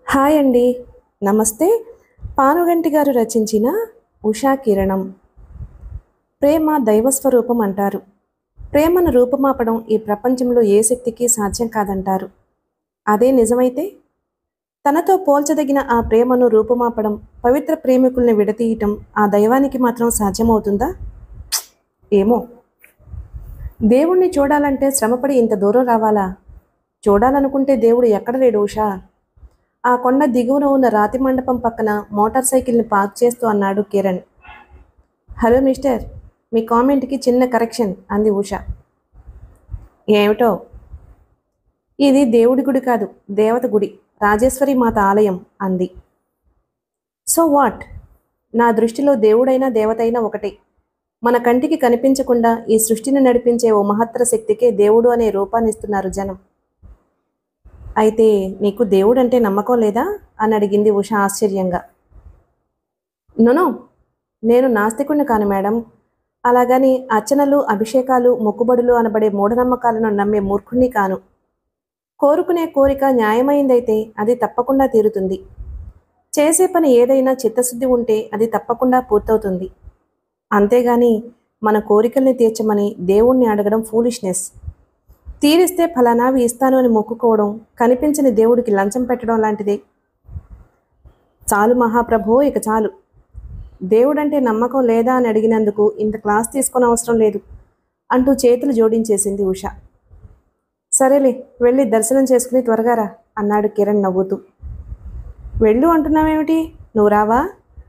hi అండి నమస్తే పానుగంటి గారు రచించిన ఉషా కిరణం ప్రేమ దైవస్వరూపం అంటారు ప్రేమను రూపమాపడం ఈ ప్రపంచంలో ఏ శక్తికి సాధ్యం కాదంటారు అదే నిజమైతే తనతో పోల్చదగిన ఆ ప్రేమను రూపుమాపడం పవిత్ర ప్రేమికుల్ని విడతీయటం ఆ దైవానికి మాత్రం సాధ్యమవుతుందా ఏమో దేవుణ్ణి చూడాలంటే శ్రమపడి ఇంత దూరం రావాలా చూడాలనుకుంటే దేవుడు ఎక్కడ లేడు ఉషా ఆ కొండ దిగువన ఉన్న రాతి మండపం పక్కన మోటార్ సైకిల్ని పార్క్ చేస్తూ అన్నాడు కిరణ్ హలో మిస్టర్ మీ కామెంట్కి చిన్న కరెక్షన్ అంది ఉష ఏమిటో ఇది దేవుడి గుడి కాదు దేవత గుడి రాజేశ్వరి మాత ఆలయం అంది సో వాట్ నా దృష్టిలో దేవుడైనా దేవతైనా ఒకటే మన కంటికి కనిపించకుండా ఈ సృష్టిని నడిపించే ఓ మహత్తర శక్తికే దేవుడు అనే రూపాన్ని ఇస్తున్నారు జనం అయితే నీకు దేవుడంటే నమ్మకం లేదా అని అడిగింది ఉష ఆశ్చర్యంగా నోనో నేను నాస్తికుణ్ణి కాను మేడం అలాగని అర్చనలు అభిషేకాలు మొక్కుబడులు అనబడే మూఢనమ్మకాలను నమ్మే మూర్ఖుణ్ణి కాను కోరుకునే కోరిక న్యాయమైందైతే అది తప్పకుండా తీరుతుంది చేసే పని ఏదైనా చిత్తశుద్ధి ఉంటే అది తప్పకుండా పూర్తవుతుంది అంతేగాని మన కోరికల్ని తీర్చమని దేవుణ్ణి అడగడం ఫూలిష్నెస్ తీరిస్తే ఫలానావి ఇస్తాను అని మొక్కుకోవడం కనిపించని దేవుడికి లంచం పెట్టడం లాంటిదే చాలు మహాప్రభో ఇక చాలు దేవుడంటే నమ్మకం లేదా అని అడిగినందుకు ఇంత క్లాస్ తీసుకొని అవసరం లేదు అంటూ చేతులు జోడించేసింది ఉష సరేలే వెళ్ళి దర్శనం చేసుకుని త్వరగా రా అన్నాడు కిరణ్ నవ్వుతూ వెళ్ళు అంటున్నావేమిటి నువ్వు రావా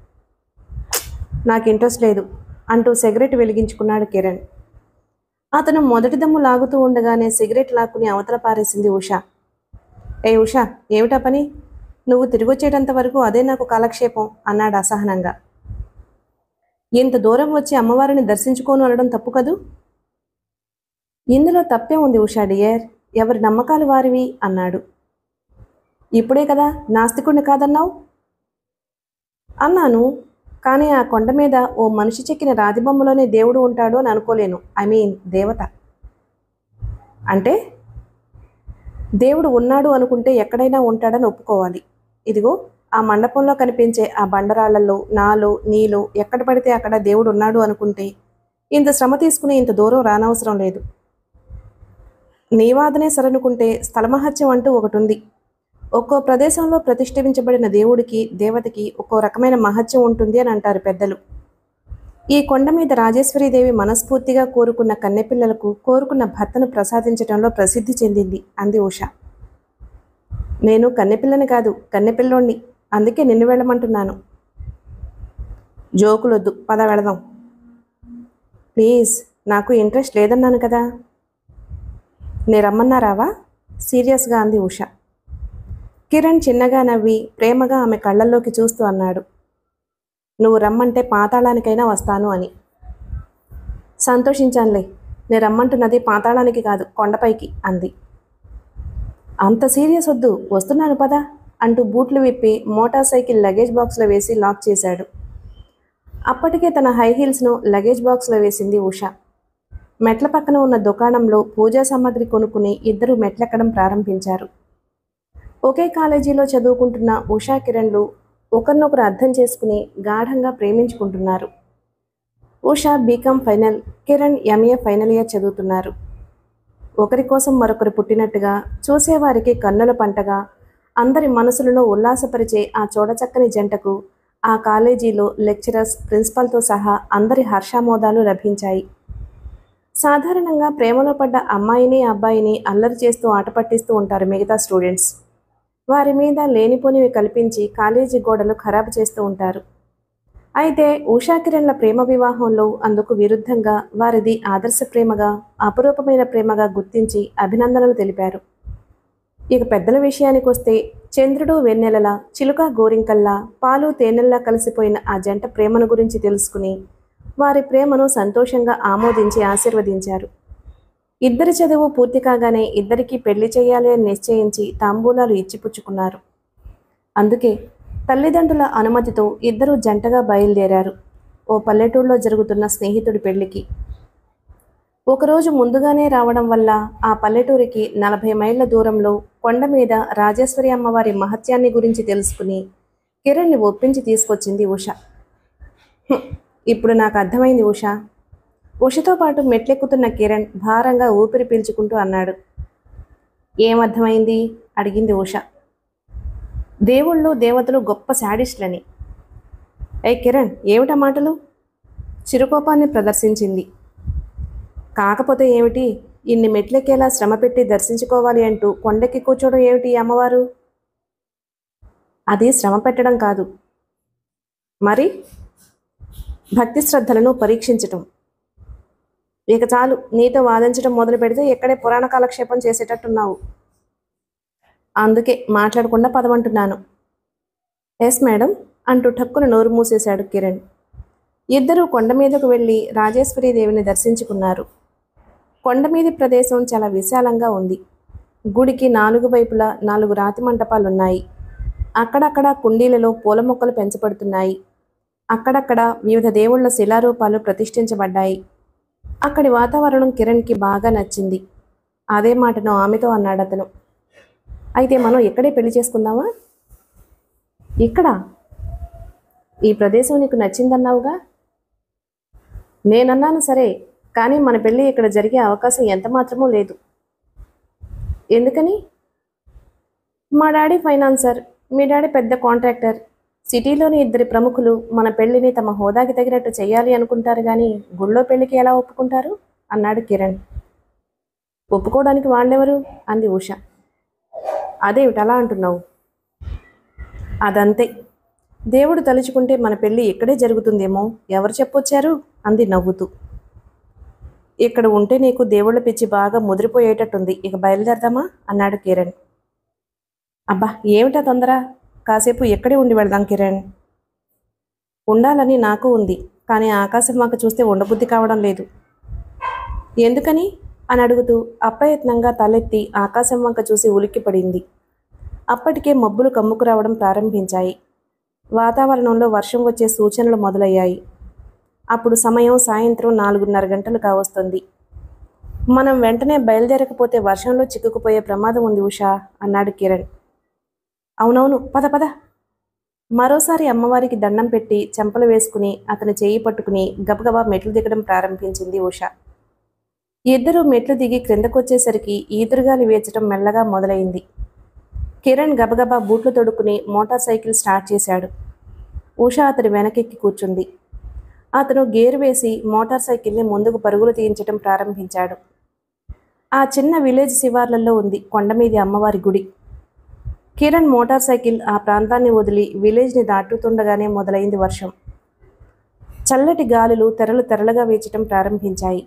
నాకు ఇంట్రెస్ట్ లేదు అంటూ సిగరెట్ వెలిగించుకున్నాడు కిరణ్ అతను మొదటి దమ్ము లాగుతూ ఉండగానే సిగరెట్ లాక్కుని అవతల పారేసింది ఉష ఏ ఉష ఏమిటా పని నువ్వు తిరిగొచ్చేటంత వరకు అదే నాకు కాలక్షేపం అన్నాడు అసహనంగా ఇంత దూరం వచ్చి అమ్మవారిని దర్శించుకోను అనడం తప్పు కదూ ఇందులో తప్పే ఉంది ఉషా డియర్ ఎవరి నమ్మకాలు వారివి అన్నాడు ఇప్పుడే కదా నాస్తికుడిని కాదన్నావు అన్నాను కానీ ఆ కొండ మీద ఓ మనిషి చెక్కిన రాతి బొమ్మలోనే దేవుడు ఉంటాడు అని అనుకోలేను ఐ మీన్ దేవత అంటే దేవుడు ఉన్నాడు అనుకుంటే ఎక్కడైనా ఉంటాడని ఒప్పుకోవాలి ఇదిగో ఆ మండపంలో కనిపించే ఆ బండరాళ్లలో నాలో నీలో ఎక్కడ పడితే అక్కడ దేవుడు ఉన్నాడు అనుకుంటే ఇంత శ్రమ తీసుకుని ఇంత దూరం రానవసరం లేదు నీ వాదనే సరనుకుంటే స్థలమహత్యం అంటూ ఒకటి ఉంది ఒక్కో ప్రదేశంలో ప్రతిష్ఠించబడిన దేవుడికి దేవతకి ఒక్కో రకమైన మహత్యం ఉంటుంది అని అంటారు పెద్దలు ఈ కొండ మీద రాజేశ్వరీదేవి మనస్ఫూర్తిగా కోరుకున్న కన్నెపిల్లలకు కోరుకున్న భర్తను ప్రసాదించడంలో ప్రసిద్ధి చెందింది అంది ఉష నేను కన్నెపిల్లని కాదు కన్నెపిల్లోణ్ణి అందుకే నిన్ను వెళ్ళమంటున్నాను జోకులొద్దు పద వెళదాం ప్లీజ్ నాకు ఇంట్రెస్ట్ లేదన్నాను కదా నే రమ్మన్నారావా సీరియస్గా అంది ఉష కిరణ్ చిన్నగా నవ్వి ప్రేమగా ఆమె కళ్ళల్లోకి చూస్తూ అన్నాడు నువ్వు రమ్మంటే పాతాళానికైనా వస్తాను అని సంతోషించానులే నేను రమ్మంటున్నది పాతాళానికి కాదు కొండపైకి అంది అంత సీరియస్ వద్దు వస్తున్నాను పదా అంటూ బూట్లు విప్పి మోటార్ సైకిల్ లగేజ్ బాక్స్లో వేసి లాక్ చేశాడు అప్పటికే తన హై హీల్స్ను లగేజ్ బాక్స్లో వేసింది ఉష మెట్ల పక్కన ఉన్న దుకాణంలో పూజా సామాగ్రి కొనుక్కుని ఇద్దరు మెట్లెక్కడం ప్రారంభించారు ఒకే కాలేజీలో చదువుకుంటున్న ఉషా కిరణ్లు ఒకరినొకరు అర్థం చేసుకుని గాఢంగా ప్రేమించుకుంటున్నారు Usha B Com final Kiran MA final year చదువుతున్నారు ఒకరి కోసం మరొకరు పుట్టినట్టుగా చూసేవారికి కన్నుల పంటగా అందరి మనసులలో ఉల్లాసపరిచే ఆ చూడచక్కని జంటకు ఆ కాలేజీలో లెక్చరర్స్ ప్రిన్సిపల్తో సహా అందరి హర్షామోదాలు లభించాయి సాధారణంగా ప్రేమలో పడ్డ అమ్మాయిని అబ్బాయిని అల్లరి చేస్తూ ఆట పట్టిస్తూ ఉంటారు మిగతా స్టూడెంట్స్ వారి మీద లేనిపోనివి కల్పించి కాలేజీ గోడలు ఖరాబు చేస్తూ ఉంటారు అయితే ఉషాకిరణ్ల ప్రేమ వివాహంలో అందుకు విరుద్ధంగా వారిది ఆదర్శ ప్రేమగా అపురూపమైన ప్రేమగా గుర్తించి అభినందనలు తెలిపారు ఇక పెద్దల విషయానికి వస్తే చంద్రుడు వెన్నెలలా చిలుక గోరింకల్లా పాలు తేనెల్లా కలిసిపోయిన ఆ జంట ప్రేమను గురించి తెలుసుకుని వారి ప్రేమను సంతోషంగా ఆమోదించి ఆశీర్వదించారు ఇద్దరి చదువు పూర్తి కాగానే ఇద్దరికీ పెళ్లి చేయాలి అని నిశ్చయించి తాంబూలాలు ఇచ్చిపుచ్చుకున్నారు అందుకే తల్లిదండ్రుల అనుమతితో ఇద్దరూ జంటగా బయలుదేరారు ఓ పల్లెటూళ్ళలో జరుగుతున్న స్నేహితుడి పెళ్లికి ఒకరోజు ముందుగానే రావడం వల్ల ఆ పల్లెటూరికి నలభై మైళ్ళ దూరంలో కొండ మీద రాజేశ్వరి అమ్మవారి మహత్యాన్ని గురించి తెలుసుకుని కిరణ్ని ఒప్పించి తీసుకొచ్చింది ఉష "హుం, ఇప్పుడు నాకు అర్థమైంది ఉష ఉషతో పాటు మెట్లెక్కుతున్న కిరణ్ భారంగా ఊపిరి పీల్చుకుంటూ అన్నాడు ఏమర్థమైంది అడిగింది ఉష దేవుళ్ళు దేవతలు గొప్ప శాడిస్టులని ఏ కిరణ్ ఏమిటా మాటలు చిరుకోపాన్ని ప్రదర్శించింది కాకపోతే ఏమిటి ఇన్ని మెట్లెక్కేలా శ్రమ పెట్టి దర్శించుకోవాలి అంటూ కొండెక్కి కూర్చోవడం ఏమిటి ఈ అమ్మవారు అది శ్రమ పెట్టడం కాదు మరి భక్తి శ్రద్ధలను పరీక్షించటం ఇక చాలు నీతో వాదించడం మొదలు పెడితే ఎక్కడే పురాణ కాలక్షేపం చేసేటట్టున్నావు అందుకే మాట్లాడకుండా పదమంటున్నాను ఎస్ మేడం అంటూ ఠక్కున నోరు మూసేశాడు కిరణ్ ఇద్దరూ కొండ మీదకు వెళ్ళి రాజేశ్వరి దేవిని దర్శించుకున్నారు కొండ మీది ప్రదేశం చాలా విశాలంగా ఉంది గుడికి నాలుగు వైపులా నాలుగు రాతి మంటపాలున్నాయి అక్కడక్కడ కుండీలలో పూల మొక్కలు పెంచబడుతున్నాయి అక్కడక్కడ వివిధ దేవుళ్ళ శిలారూపాలు ప్రతిష్ఠించబడ్డాయి అక్కడి వాతావరణం కిరణ్కి బాగా నచ్చింది అదే మాటను ఆమెతో అన్నాడు అతను అయితే మనం ఇక్కడే పెళ్లి చేసుకుందామా ఇక్కడ ఈ ప్రదేశం నీకు నచ్చిందన్నావుగా నేనన్నాను సరే కానీ మన పెళ్ళి ఇక్కడ జరిగే అవకాశం ఎంత మాత్రమూ లేదు ఎందుకని మా డాడీ ఫైనాన్సర్ మీ డాడీ పెద్ద కాంట్రాక్టర్ సిటీలోని ఇద్దరి ప్రముఖులు మన పెళ్లిని తమ హోదాకి తగినట్టు చేయాలి అనుకుంటారు కానీ గుళ్ళో పెళ్లికి ఎలా ఒప్పుకుంటారు అన్నాడు కిరణ్ ఒప్పుకోవడానికి వాళ్ళెవరు అంది ఉష అదేమిటి అలా అంటున్నావు అదంతే దేవుడు తలుచుకుంటే మన పెళ్ళి ఇక్కడే జరుగుతుందేమో ఎవరు చెప్పొచ్చారు అంది నవ్వుతూ ఇక్కడ ఉంటే నీకు దేవుళ్ళ పిచ్చి బాగా ముదిరిపోయేటట్టుంది ఇక బయలుదేరదామా అన్నాడు కిరణ్ అబ్బా ఏమిటా తొందర కాసేపు ఎక్కడే ఉండి వెళ్దాం కిరణ్ ఉండాలని నాకు ఉంది కానీ ఆకాశం మాకు చూస్తే ఉండబుద్ధి కావడం లేదు ఎందుకని అని అడుగుతూ అప్రయత్నంగా తలెత్తి ఆకాశం వంక చూసి ఉలిక్కిపడింది అప్పటికే మబ్బులు కమ్ముకు రావడం ప్రారంభించాయి వాతావరణంలో వర్షం వచ్చే సూచనలు మొదలయ్యాయి అప్పుడు సమయం సాయంత్రం నాలుగున్నర గంటలు కావస్తుంది మనం వెంటనే బయలుదేరకపోతే వర్షంలో చిక్కుకుపోయే ప్రమాదం ఉంది ఉషా అన్నాడు కిరణ్ అవునవును పద పద మరోసారి అమ్మవారికి దండం పెట్టి చెంపలు వేసుకుని అతని చేయి పట్టుకుని గబగబా మెట్లు దిగడం ప్రారంభించింది ఉష ఇద్దరూ మెట్లు దిగి క్రిందకొచ్చేసరికి ఈదురుగాలి వేచడం మెల్లగా మొదలైంది కిరణ్ గబగబా బూట్లు తొడుక్కుని మోటార్ సైకిల్ స్టార్ట్ చేశాడు ఉష అతడి వెనకెక్కి కూర్చుంది అతను గేరు వేసి మోటార్ సైకిల్ని ముందుకు పరుగులు తీయించడం ప్రారంభించాడు ఆ చిన్న విలేజ్ శివార్లలో ఉంది కొండమీది అమ్మవారి గుడి కిరణ్ మోటార్ సైకిల్ ఆ ప్రాంతాన్ని వదిలి విలేజ్ని దాటుతుండగానే మొదలైంది వర్షం చల్లటి గాలులు తెరలు తెరలుగా వేచటం ప్రారంభించాయి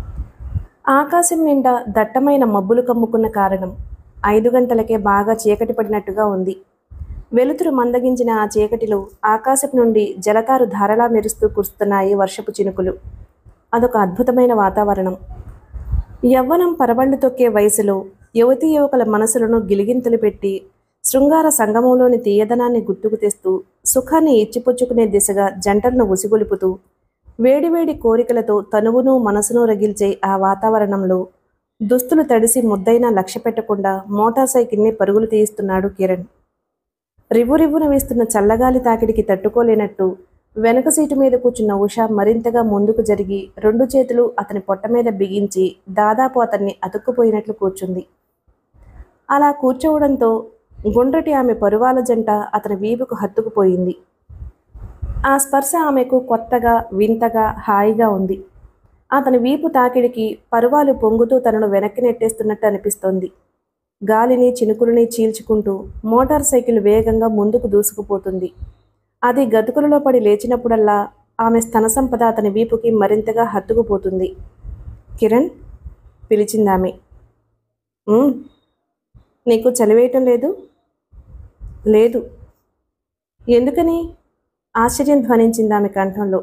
ఆకాశం నిండా దట్టమైన మబ్బులు కమ్ముకున్న కారణం ఐదు గంటలకే బాగా చీకటి పడినట్టుగా ఉంది వెలుతురు మందగించిన ఆ చీకటిలో ఆకాశం నుండి జలతారు ధారలా మెరుస్తూ కురుస్తున్నాయి వర్షపు చినుకులు అదొక అద్భుతమైన వాతావరణం యవ్వనం పరబళ్ళు తొక్కే వయసులో యువతీ యువకుల మనసులను గిలిగింతలు పెట్టి శృంగార సంగమంలోని తీయదనాన్ని గుర్తుకు తెస్తూ సుఖాన్ని ఇచ్చిపుచ్చుకునే దిశగా జంటలను ఉసిగొలుపుతూ వేడివేడి కోరికలతో తనువును మనసును రగిల్చే ఆ వాతావరణంలో దుస్తులు తడిసి ముద్దైనా లక్ష్య పెట్టకుండా మోటార్ సైకిల్ని పరుగులు తీయిస్తున్నాడు కిరణ్ రివ్వు రివ్వున వేస్తున్న చల్లగాలి తాకిడికి తట్టుకోలేనట్టు వెనక సీటు మీద కూర్చున్న ఉష మరింతగా ముందుకు జరిగి రెండు చేతులు అతని పొట్ట మీద బిగించి దాదాపు అతన్ని అతుక్కుపోయినట్లు కూర్చుంది అలా కూర్చోవడంతో గుండ్రటి ఆమె పరువాల జంట అతని వీపుకు హత్తుకుపోయింది ఆ స్పర్శ ఆమెకు కొత్తగా వింతగా హాయిగా ఉంది అతని వీపు తాకిడికి పరువాలు పొంగుతూ తనను వెనక్కి నెట్టేస్తున్నట్టు అనిపిస్తోంది గాలిని చినుకులని చీల్చుకుంటూ మోటార్ సైకిల్ వేగంగా ముందుకు దూసుకుపోతుంది అది గతుకులలో పడి లేచినప్పుడల్లా ఆమె స్తన సంపద అతని వీపుకి మరింతగా హత్తుకుపోతుంది కిరణ్ పిలిచిందామె "ఉమ్, నీకు చలివేయటం లేదు లేదు ఎందుకని ఆశ్చర్యం ధ్వనించింది ఆమె కంఠంలో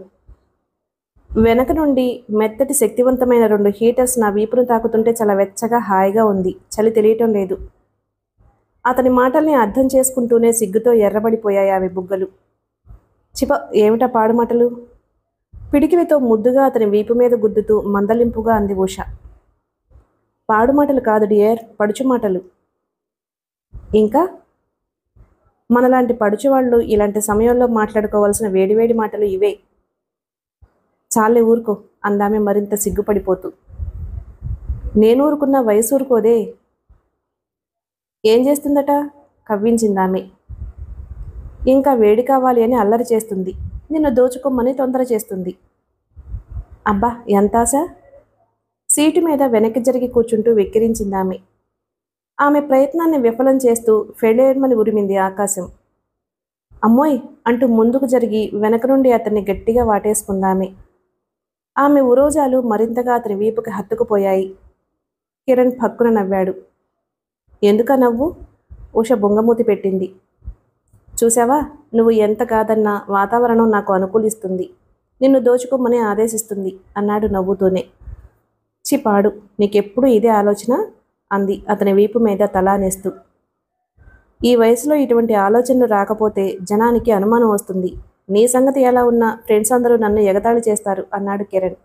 వెనక నుండి మెత్తటి శక్తివంతమైన రెండు హీటర్స్ నా వీపును తాకుతుంటే చాలా వెచ్చగా హాయిగా ఉంది చలి తెలియటం లేదు అతని మాటల్ని అర్థం చేసుకుంటూనే సిగ్గుతో ఎర్రబడిపోయాయి ఆమె బుగ్గలు చిప ఏమిటా పాడు మాటలు పిడికిలితో ముద్దుగా అతని వీపు మీద గుద్దుతూ మందలింపుగా అంది ఉష పాడు మాటలు కాదు డియర్ పడుచు మాటలు ఇంకా మనలాంటి పడుచువాళ్ళు ఇలాంటి సమయంలో మాట్లాడుకోవాల్సిన వేడివేడి మాటలు ఇవే చాలే ఊరుకో అందామె మరింత సిగ్గుపడిపోతూ నేను ఊరుకున్న వయసు ఊరుకోదే ఏం చేస్తుందట కవ్వించిందామె ఇంకా వేడి కావాలి అని అల్లరి చేస్తుంది నిన్ను దోచుకోమని తొందర చేస్తుంది అబ్బా ఎంత ఆశ సీటు మీద వెనక్కి జరిగి కూర్చుంటూ వెక్కిరించిందామె ఆమె ప్రయత్నాన్ని విఫలం చేస్తూ ఫెడేర్మని ఉరిమింది ఆకాశం అమ్మోయ్ అంటూ ముందుకు జరిగి వెనక నుండి అతన్ని గట్టిగా వాటేసుకుందామె ఆమె ఉరోజాలు మరింతగా అతని వీపుకి హత్తుకుపోయాయి కిరణ్ పక్కున నవ్వాడు ఎందుక నవ్వు ఉష బొంగమూతి పెట్టింది చూసావా నువ్వు ఎంత కాదన్నా వాతావరణం నాకు అనుకూలిస్తుంది నిన్ను దోచుకోమని ఆదేశిస్తుంది అన్నాడు నవ్వుతూనే చిపాడు నీకెప్పుడు ఇదే ఆలోచన అంది అతని వీపు మీద తలానేస్తూ ఈ వయసులో ఇటువంటి ఆలోచనలు రాకపోతే జనానికి అనుమానం వస్తుంది నీ సంగతి ఎలా ఉన్నా ఫ్రెండ్స్ అందరూ నన్ను ఎగతాళి చేస్తారు అన్నాడు కిరణ్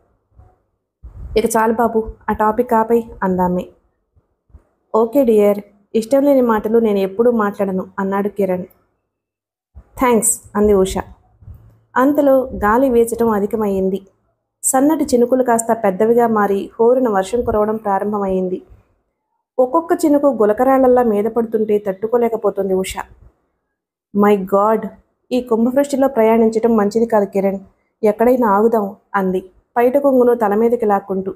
ఇక చాలు బాబు ఆ టాపిక్ ఆపై అందామే ఓకే డియర్ ఇష్టం లేని మాటలు నేను ఎప్పుడూ మాట్లాడను అన్నాడు కిరణ్ థ్యాంక్స్ అంది ఉష అంతలో గాలి వీచటం అధికమయ్యింది సన్నటి చినుకులు కాస్త పెద్దవిగా మారి హోరున వర్షం కురవడం ప్రారంభమైంది ఒక్కొక్క చినుకు గులకరాళ్లల్లా మీద పడుతుంటే తట్టుకోలేకపోతుంది ఉష మై గాడ్ ఈ కుంభవృష్టిలో ప్రయాణించటం మంచిది కాదు కిరణ్ ఎక్కడైనా ఆగుదాం అంది పైట కొంగును తల మీదకి లాక్కుంటూ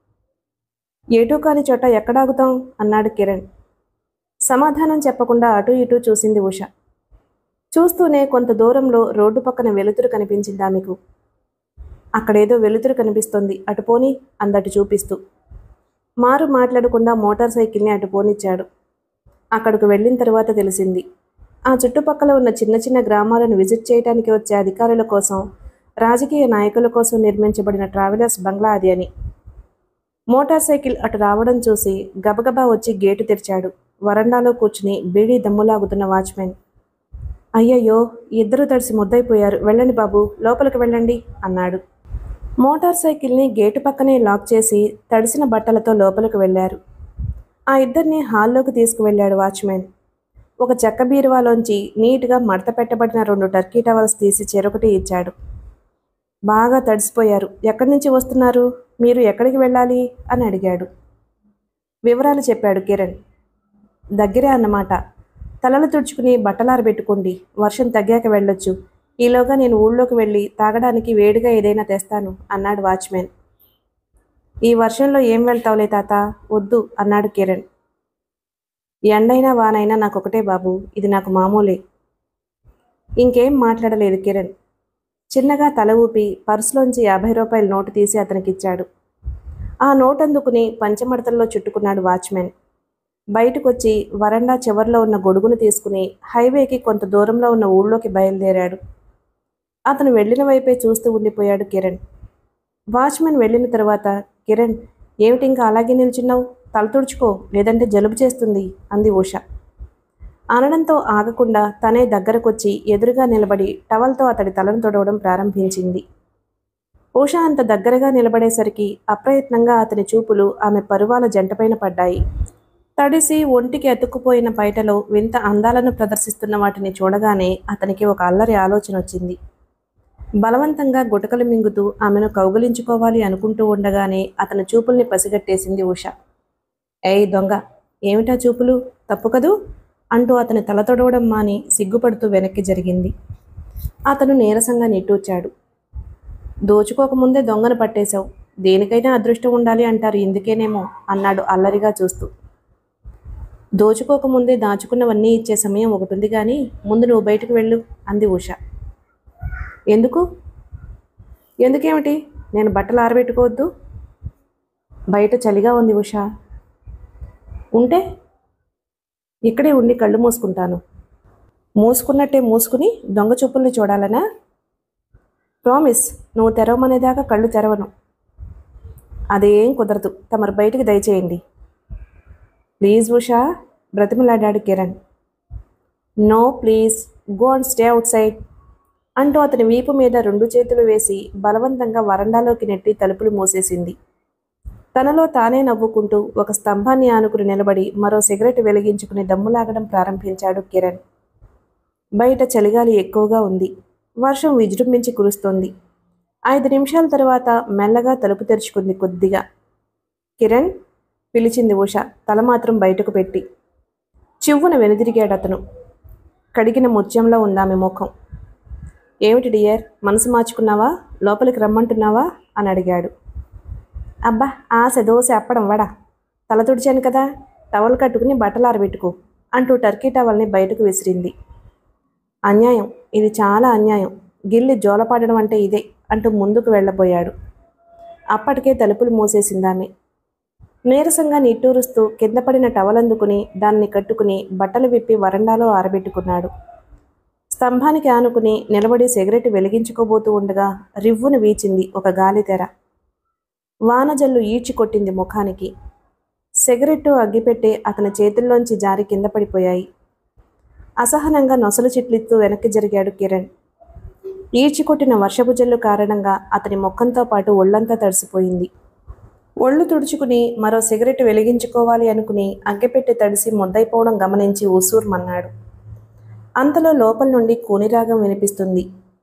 ఏటూ కాని చోట ఎక్కడాగుతాం అన్నాడు కిరణ్ సమాధానం చెప్పకుండా అటూ ఇటూ చూసింది ఉష చూస్తూనే కొంత దూరంలో రోడ్డు పక్కన వెలుతురు కనిపించింది ఆమెకు అక్కడేదో వెలుతురు కనిపిస్తోంది అటు పోని అందటి చూపిస్తూ మారు మాట్లాడకుండా మోటార్ సైకిల్ని అటు పోనిచ్చాడు అక్కడికి వెళ్ళిన తర్వాత తెలిసింది ఆ చుట్టుపక్కల ఉన్న చిన్న చిన్న గ్రామాలను విజిట్ చేయడానికి వచ్చే అధికారుల కోసం రాజకీయ నాయకుల కోసం నిర్మించబడిన ట్రావెలర్స్ బంగ్లా అది అని మోటార్ సైకిల్ అటు రావడం చూసి గబగబా వచ్చి గేటు తెరిచాడు వరండాలో కూర్చుని బీడీ దమ్ములాగుతున్న వాచ్మెన్ అయ్యయ్యో ఇద్దరు తడిసి ముద్దైపోయారు వెళ్ళండి బాబు లోపలికి వెళ్ళండి అన్నాడు మోటార్ సైకిల్ని గేటు పక్కనే లాక్ చేసి తడిసిన బట్టలతో లోపలికి వెళ్ళారు ఆ ఇద్దరిని హాల్లోకి తీసుకువెళ్ళాడు వాచ్మెన్ ఒక చెక్క బీరువాలోంచి నీట్గా మడత పెట్టబడిన రెండు టర్కీ టవల్స్ తీసి చెరొకటి ఇచ్చాడు బాగా తడిసిపోయారు ఎక్కడి నుంచి వస్తున్నారు మీరు ఎక్కడికి వెళ్ళాలి అని అడిగాడు వివరాలు చెప్పాడు కిరణ్ దగ్గరే అన్నమాట తలలు తుడుచుకుని బట్టలారబెట్టుకోండి వర్షం తగ్గాక వెళ్ళొచ్చు ఈలోగా నేను ఊళ్ళోకి వెళ్ళి తాగడానికి వేడిగా ఏదైనా తెస్తాను అన్నాడు వాచ్మెన్ ఈ వర్షంలో ఏం వెళ్తావులే తాత వద్దు అన్నాడు కిరణ్ ఎండైనా వానైనా నాకొకటే బాబు ఇది నాకు మామూలే ఇంకేం మాట్లాడలేదు కిరణ్ చిన్నగా తల ఊపి పర్సులోంచి యాభై రూపాయల నోటు తీసి అతనికిచ్చాడు ఆ నోట్ అందుకుని పంచమడతల్లో చుట్టుకున్నాడు వాచ్మెన్ బయటకొచ్చి వరండా చివర్లో ఉన్న గొడుగును తీసుకుని హైవేకి కొంత దూరంలో ఉన్న ఊళ్ళోకి బయలుదేరాడు అతను వెళ్ళిన వైపే చూస్తూ ఉండిపోయాడు కిరణ్ వాచ్మెన్ వెళ్ళిన తర్వాత కిరణ్ ఏమిటి ఇంకా అలాగే నిల్చున్నావు తల తుడుచుకో లేదంటే జలుబు చేస్తుంది అంది ఉష అనడంతో ఆగకుండా తనే దగ్గరకొచ్చి ఎదురుగా నిలబడి టవల్తో అతడి తలను తొడవడం ప్రారంభించింది ఉష అంత దగ్గరగా నిలబడేసరికి అప్రయత్నంగా అతని చూపులు ఆమె పరువాల జంటపైన పడ్డాయి తడిసి ఒంటికి అతుక్కుపోయిన పైటలో వింత అందాలను ప్రదర్శిస్తున్న వాటిని చూడగానే అతనికి ఒక అల్లరి ఆలోచన వచ్చింది బలవంతంగా గుటకలు మింగుతూ ఆమెను కౌగిలించుకోవాలి అనుకుంటూ ఉండగానే అతని చూపుల్ని పసిగట్టేసింది ఉష ఏయ్ దొంగ ఏమిటా చూపులు తప్పు కదూ అంటూ అతని తల తొడవడం మాని సిగ్గుపడుతూ వెనక్కి జరిగింది అతను నీరసంగా నిట్టూర్చాడు దోచుకోకముందే దొంగను పట్టేశావు దేనికైనా అదృష్టం ఉండాలి అంటారు ఇందుకేనేమో అన్నాడు అల్లరిగా చూస్తూ దోచుకోకముందే దాచుకున్నవన్నీ ఇచ్చే సమయం ఒకటి ఉంది కానీ ముందు నువ్వు బయటకు వెళ్ళు అంది ఉష ఎందుకు ఎందుకేమిటి నేను బట్టలు ఆరబెట్టుకోవద్దు బయట చలిగా ఉంది ఉష ఉంటే ఇక్కడే ఉండి కళ్ళు మూసుకుంటాను మూసుకున్నట్టే మూసుకుని దొంగ చూపుల్ని చూడాలనా ప్రామిస్ నువ్వు తెరవమనేదాకా కళ్ళు తెరవను అదేం కుదరదు తమరు బయటికి దయచేయండి ప్లీజ్ ఉషా బ్రతిమలాడాడు Kiran no please go and stay outside అంటూ అతని వీపు మీద రెండు చేతులు వేసి బలవంతంగా వరండాలోకి నెట్టి తలుపులు మూసేసింది తనలో తానే నవ్వుకుంటూ ఒక స్తంభాన్ని ఆనుకుని నిలబడి మరో సిగరెట్ వెలిగించుకుని దమ్ములాగడం ప్రారంభించాడు కిరణ్ బయట చలిగాలి ఎక్కువగా ఉంది వర్షం విజృంభించి కురుస్తోంది ఐదు నిమిషాల తర్వాత మెల్లగా తలుపు తెరుచుకుంది కొద్దిగా కిరణ్ పిలిచింది ఉష తల మాత్రం బయటకు పెట్టి చివ్వున వెనుదిరిగాడు అతను కడిగిన ముత్యంలో ఉందామె ముఖం ఏమిటి డియర్ మనసు మార్చుకున్నావా లోపలికి రమ్మంటున్నావా అని అడిగాడు అబ్బా ఆశ దోశ అప్పడం వడా తల తుడిచాను కదా టవల్ కట్టుకుని బట్టలు ఆరబెట్టుకో అంటూ టర్కీ టవల్ని బయటకు విసిరింది అన్యాయం ఇది చాలా అన్యాయం గిల్లి జోలపాడడం అంటే ఇదే అంటూ ముందుకు వెళ్ళబోయాడు అప్పటికే తలుపులు మూసేసిందామె నీరసంగా నిట్టూరుస్తూ కింద పడిన టవల్ అందుకుని దాన్ని కట్టుకుని బట్టలు విప్పి వరండాలో ఆరబెట్టుకున్నాడు స్తంభానికి ఆనుకుని నిలబడి సిగరెట్ వెలిగించుకోబోతూ ఉండగా రివ్వును వీచింది ఒక గాలితెర వానజల్లు ఈడ్చి కొట్టింది ముఖానికి సిగరెట్టు అగ్గిపెట్టి అతని చేతుల్లోంచి జారి కింద పడిపోయాయి అసహనంగా నొసలు చిట్లిస్తూ వెనక్కి జరిగాడు కిరణ్ ఈడ్చికొట్టిన వర్షపు జల్లు కారణంగా అతని ముఖంతో పాటు ఒళ్ళంతా తడిసిపోయింది ఒళ్ళు తుడుచుకుని మరో సిగరెట్ వెలిగించుకోవాలి అనుకుని అగ్గిపెట్టి తడిసి ముద్దైపోవడం గమనించి ఉసూర్మన్నాడు అంతలో లోపల నుండి కూనిరాగం వినిపిస్తుంది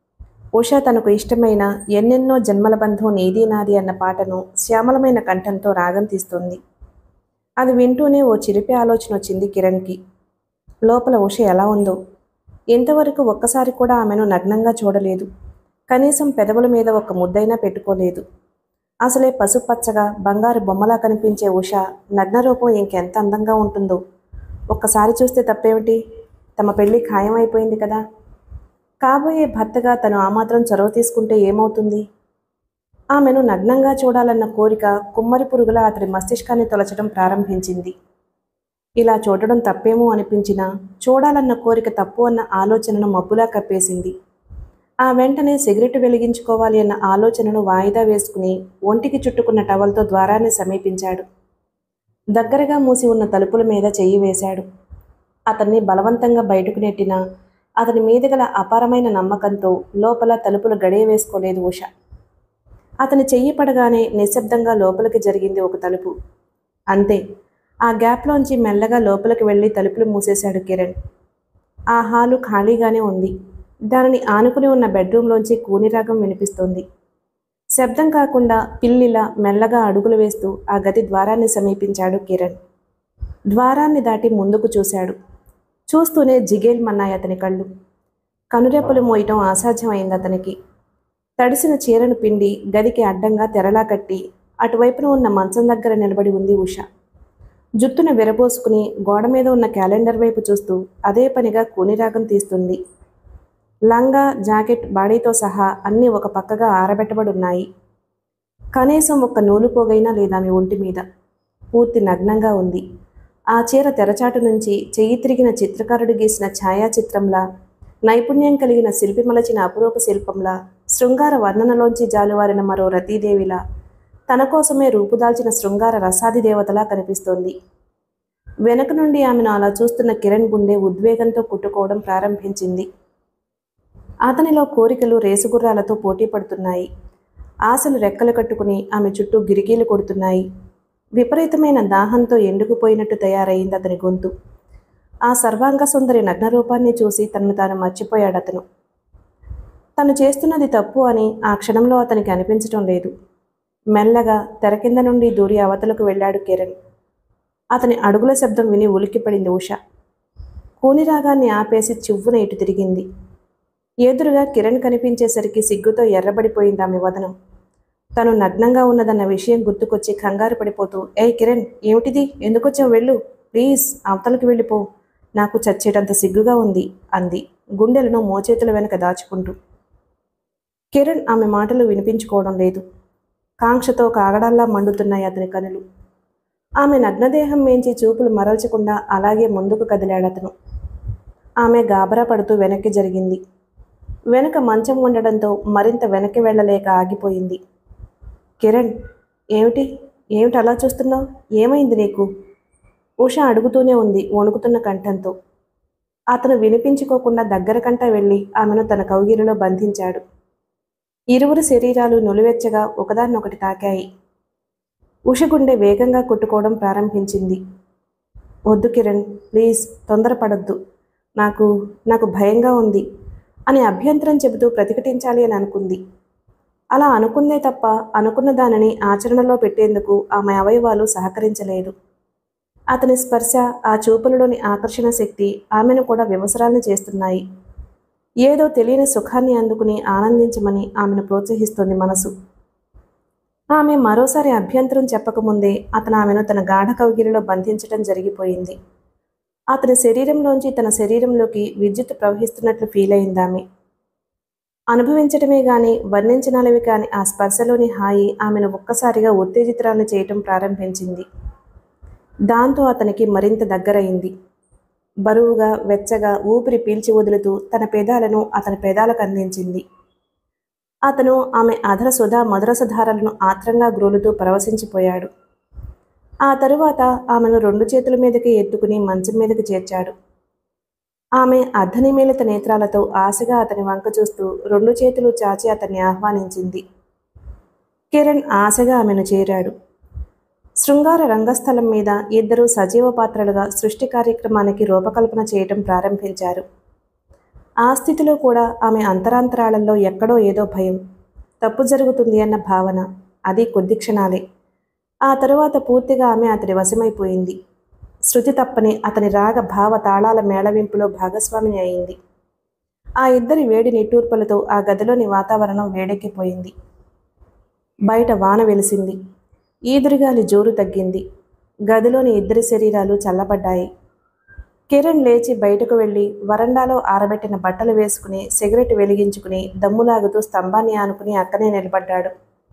ఉష తనకు ఇష్టమైన ఎన్నెన్నో జన్మల బంధం నీది నాది అన్న పాటను శ్యామలమైన కంఠంతో రాగం తీస్తుంది అది వింటూనే ఓ చిలిపి ఆలోచన వచ్చింది కిరణ్కి లోపల ఉష ఎలా ఉందో ఇంతవరకు ఒక్కసారి కూడా ఆమెను నగ్నంగా చూడలేదు కనీసం పెదవుల మీద ఒక ముద్దైనా పెట్టుకోలేదు అసలే పసుపచ్చగా బంగారు బొమ్మలా కనిపించే ఉష నగ్న రూపం ఇంకెంత అందంగా ఉంటుందో ఒక్కసారి చూస్తే తప్పేమిటి తమ పెళ్లి ఖాయమైపోయింది కదా కాబోయే భర్తగా తను ఆ మాత్రం చొరవ తీసుకుంటే ఏమవుతుంది ఆమెను నగ్నంగా చూడాలన్న కోరిక కుమ్మరి పురుగులా అతడి మస్తిష్కాన్ని తొలచడం ప్రారంభించింది ఇలా చూడడం తప్పేమో అనిపించినా చూడాలన్న కోరిక తప్పు అన్న ఆలోచనను మబ్బులా కప్పేసింది ఆ వెంటనే సిగరెట్ వెలిగించుకోవాలి అన్న ఆలోచనను వాయిదా వేసుకుని ఒంటికి చుట్టుకున్న టవల్తో ద్వారాన్ని సమీపించాడు దగ్గరగా మూసి ఉన్న తలుపుల మీద చెయ్యి వేశాడు అతన్ని బలవంతంగా బయటకు నెట్టినా అతని మీద గల అపారమైన నమ్మకంతో లోపల తలుపులు గడియ వేసుకోలేదు ఉష అతని చెయ్యి పడగానే నిశ్శబ్దంగా లోపలికి జరిగింది ఒక తలుపు అంతే ఆ గ్యాప్లోంచి మెల్లగా లోపలికి వెళ్ళి తలుపులు మూసేశాడు కిరణ్ ఆ హాలు ఖాళీగానే ఉంది దానిని ఆనుకుని ఉన్న బెడ్రూమ్లోంచి కూనిరాగం వినిపిస్తోంది శబ్దం కాకుండా పిల్లిలా మెల్లగా అడుగులు వేస్తూ ఆ గది ద్వారాన్ని సమీపించాడు కిరణ్ ద్వారాన్ని దాటి ముందుకు చూశాడు చూస్తూనే జిగేల్మన్నాయి అతని కళ్ళు కనురెప్పలు మోయటం అసాధ్యమైంది అతనికి తడిసిన చీరను పిండి గదికి అడ్డంగా తెరలా కట్టి అటువైపున ఉన్న మంచం దగ్గర నిలబడి ఉంది ఉష జుట్టును విరబోసుకుని గోడ మీద ఉన్న క్యాలెండర్ వైపు చూస్తూ అదే పనిగా కూనిరాగం తీస్తుంది లంగా జాకెట్ బాడీతో సహా అన్నీ ఒక పక్కగా ఆరబెట్టబడి ఉన్నాయి కనీసం ఒక్క నూలు పోగైనా లేదా ఆమె ఒంటి మీద పూర్తి నగ్నంగా ఉంది ఆ చీర తెరచాటు నుంచి చెయ్యి తిరిగిన చిత్రకారుడు గీసిన ఛాయాచిత్రంలా నైపుణ్యం కలిగిన శిల్పి మలచిన అపురూప శిల్పంలా శృంగార వర్ణనలోంచి జాలువారిన మరో రతీదేవిలా తన కోసమే రూపుదాల్చిన శృంగార రసాది దేవతలా కనిపిస్తోంది వెనక నుండి ఆమెను అలా చూస్తున్న కిరణ్ గుండె ఉద్వేగంతో కుట్టుకోవడం ప్రారంభించింది అతనిలో కోరికలు రేసుగుర్రాలతో పోటీ పడుతున్నాయి ఆశలు రెక్కలు కట్టుకుని ఆమె చుట్టూ గిరికీలు కొడుతున్నాయి విపరీతమైన దాహంతో ఎండుకుపోయినట్టు తయారైంది అతని గొంతు ఆ సర్వాంగ సుందరి నగ్న రూపాన్ని చూసి తనను తాను మర్చిపోయాడు అతను తను చేస్తున్నది తప్పు అని ఆ క్షణంలో అతనికి అనిపించటం లేదు మెల్లగా తెర కింద నుండి దూరి అవతలకు వెళ్ళాడు కిరణ్ అతని అడుగుల శబ్దం విని ఉలిక్కిపడింది ఉష కూనిరాగాన్ని ఆపేసి చివ్వున ఇటు తిరిగింది ఎదురుగా కిరణ్ కనిపించేసరికి సిగ్గుతో ఎర్రబడిపోయింది ఆమె వదనం తను నగ్నంగా ఉన్నదన్న విషయం గుర్తుకొచ్చి కంగారు పడిపోతూ ఏ కిరణ్ ఏమిటిది ఎందుకొచ్చావు వెళ్ళు ప్లీజ్ అవతలకి వెళ్ళిపో నాకు చచ్చేటంత సిగ్గుగా ఉంది అంది గుండెలను మోచేతుల వెనక దాచుకుంటూ కిరణ్ ఆమె మాటలు వినిపించుకోవడం లేదు కాంక్షతో కాగడాల్లా మండుతున్నాయి అతని కనులు ఆమె నగ్నదేహం మేంచి చూపులు మరల్చకుండా అలాగే ముందుకు కదిలాడు అతను ఆమె గాబరా పడుతూ వెనక్కి జరిగింది వెనక మంచం ఉండడంతో మరింత వెనక్కి వెళ్ళలేక ఆగిపోయింది కిరణ్ ఏమిటి ఏమిటి అలా చూస్తున్నావు ఏమైంది నీకు ఉష అడుగుతూనే ఉంది వణుకుతున్న కంఠంతో అతను వినిపించుకోకుండా దగ్గర కంట వెళ్ళి ఆమెను తన కౌగిలిలో బంధించాడు ఇరువురు శరీరాలు నులివెచ్చగా ఒకదాన్నొకటి తాకాయి ఉష గుండె వేగంగా కొట్టుకోవడం ప్రారంభించింది వద్దు కిరణ్ ప్లీజ్ తొందరపడొద్దు నాకు నాకు భయంగా ఉంది అని అభ్యంతరం చెబుతూ ప్రతిఘటించాలి అని అనుకుంది అలా అనుకుందే తప్ప అనుకున్న దానిని ఆచరణలో పెట్టేందుకు ఆమె అవయవాలు సహకరించలేదు అతని స్పర్శ ఆ చూపులలోని ఆకర్షణ శక్తి ఆమెను కూడా వివసరాలను చేస్తున్నాయి ఏదో తెలియని సుఖాన్ని అందుకుని ఆనందించమని ఆమెను ప్రోత్సహిస్తుంది మనసు ఆమె మరోసారి అభ్యంతరం చెప్పకముందే అతను ఆమెను తన గాఢ కౌగిలిలో బంధించడం జరిగిపోయింది అతని శరీరంలోంచి తన శరీరంలోకి విద్యుత్ ప్రవహిస్తున్నట్లు ఫీల్ అయింది ఆమె అనుభవించటమే గాని వర్ణించనలవి కాని ఆ స్పర్శలోని హాయి ఆమెను ఒక్కసారిగా ఉత్తేజితురాలను చేయటం ప్రారంభించింది దాంతో అతనికి మరింత దగ్గరయింది బరువుగా వెచ్చగా ఊపిరి పీల్చి వదులుతూ తన పెదాలను అతని పెదాలకు అందించింది అతను ఆమె అధర సుధా మధురసధారలను ఆత్రంగా గ్రోలుతూ పరవశించిపోయాడు ఆ తరువాత ఆమెను రెండు చేతుల మీదకి ఎత్తుకుని మంచం మీదకి చేర్చాడు ఆమె అర్ధనిమీలిత నేత్రాలతో ఆశగా అతని వంక చూస్తూ రెండు చేతులు చాచి అతన్ని ఆహ్వానించింది కిరణ్ ఆశగా ఆమెను చేరాడు శృంగార రంగస్థలం మీద ఇద్దరు సజీవ పాత్రలుగా సృష్టి కార్యక్రమానికి రూపకల్పన చేయటం ప్రారంభించారు ఆ స్థితిలో కూడా ఆమె అంతరాంతరాళంలో ఎక్కడో ఏదో భయం తప్పు జరుగుతుంది అన్న భావన అది కొద్ది క్షణాలే ఆ తరువాత పూర్తిగా ఆమె అతడి వశమైపోయింది శృతి తప్పని అతని రాగ భావ తాళాల మేళవింపులో భాగస్వామిని అయింది ఆ ఇద్దరి వేడి నిట్టూర్పులతో ఆ గదిలోని వాతావరణం వేడెక్కిపోయింది బయట వాన వెలిసింది ఈదురుగాలి జోరు తగ్గింది గదిలోని ఇద్దరి శరీరాలు చల్లబడ్డాయి కిరణ్ లేచి బయటకు వెళ్ళి వరండాలో ఆరబెట్టిన బట్టలు వేసుకుని సిగరెట్ వెలిగించుకుని దమ్ములాగుతూ స్తంభాన్ని ఆనుకుని అక్కనే నిలబడ్డాడు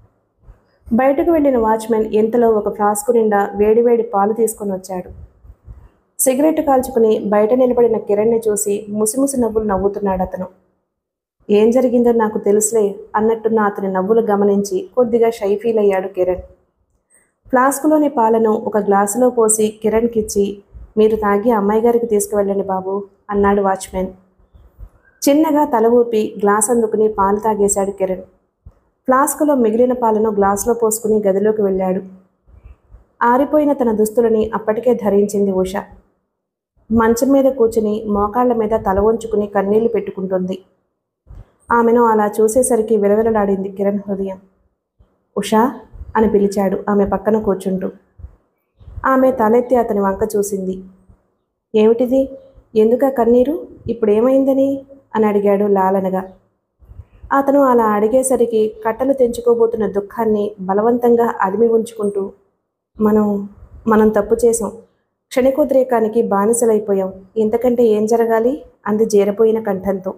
బయటకు వెళ్ళిన వాచ్మెన్ ఇంతలో ఒక ఫ్లాస్కు నిండా వేడివేడి పాలు తీసుకొని వచ్చాడు సిగరెట్ కాల్చుకుని బయట నిలబడిన కిరణ్ని చూసి ముసిముసి నవ్వులు నవ్వుతున్నాడు అతను ఏం జరిగిందో నాకు తెలుసులే అన్నట్టున్న అతని నవ్వులు గమనించి కొద్దిగా షై ఫీల్ అయ్యాడు కిరణ్ ఫ్లాస్కులోని పాలను ఒక గ్లాసులో పోసి కిరణ్కిచ్చి మీరు తాగి అమ్మాయి గారికి తీసుకువెళ్ళండి బాబు అన్నాడు వాచ్మెన్ చిన్నగా తల ఊపి గ్లాస్ అందుకుని పాలు తాగేశాడు కిరణ్ ఫ్లాస్కులో మిగిలిన పాలను గ్లాసులో పోసుకుని గదిలోకి వెళ్ళాడు ఆరిపోయిన తన దుస్తులని అప్పటికే ధరించింది ఉష మంచం మీద కూర్చుని మోకాళ్ల మీద తల వంచుకుని కన్నీళ్లు పెట్టుకుంటుంది ఆమెను అలా చూసేసరికి విలవిలలాడింది కిరణ్ హృదయం ఉషా అని పిలిచాడు ఆమె పక్కన కూర్చుంటూ ఆమె తలెత్తి అతని వంక చూసింది ఏమిటిది ఎందుక కన్నీరు ఇప్పుడు ఏమైందని అని అడిగాడు లాలనగా అతను అలా అడిగేసరికి కట్టలు తెంచుకోబోతున్న దుఃఖాన్ని బలవంతంగా అదిమి ఉంచుకుంటూ మనం మనం తప్పు చేసాం క్షణికోద్రేకానికి బానిసలైపోయాం ఇంతకంటే ఏం జరగాలి అంది జీరపోయిన కంఠంతో